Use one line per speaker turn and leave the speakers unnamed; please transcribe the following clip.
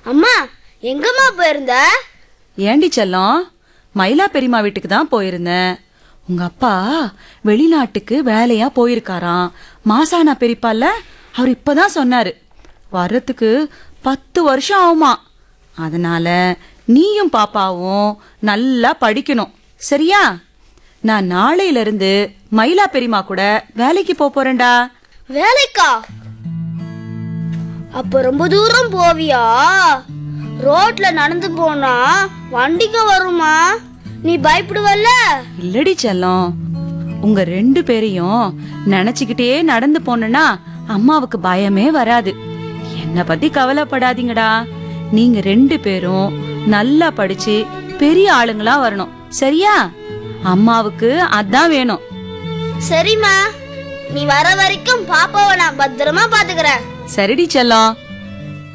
அம்மா எங்கம்மா போயிருந்த
ஏண்டி செல்லம் மயிலா பெரியம்மா வீட்டுக்கு தான் போயிருந்தேன் உங்க அப்பா வெளிநாட்டுக்கு வேலையா போயிருக்காராம் மாசானா பெரியப்பால அவர் இப்பதான் சொன்னாரு வர்றதுக்கு பத்து வருஷம் ஆகுமா அதனால நீயும் பாப்பாவும் நல்லா படிக்கணும் சரியா நான் நாளையில இருந்து மயிலா பெரியம்மா கூட வேலைக்கு போப் போறேன்டா
வேலைக்கா அப்ப ரொம்ப தூரம் போவியா ரோட்ல நடந்து போனா வண்டிங்க வருமா நீ பயப்படுவல்ல
இல்லடி செல்லம் உங்க ரெண்டு பேரையும் நினைச்சுக்கிட்டே நடந்து போனேன்னா அம்மாவுக்கு பயமே வராது என்ன பத்தி கவலைப்படாதீங்கடா நீங்க ரெண்டு பேரும் நல்லா படிச்சு பெரிய ஆளுங்களா வரணும் சரியா அம்மாவுக்கு அதான் வேணும்
சரிம்மா நீ வர வரைக்கும் பாப்பாவை நான் பத்திரமா பாத்துக்கிறேன்
சரிடி செல்லம்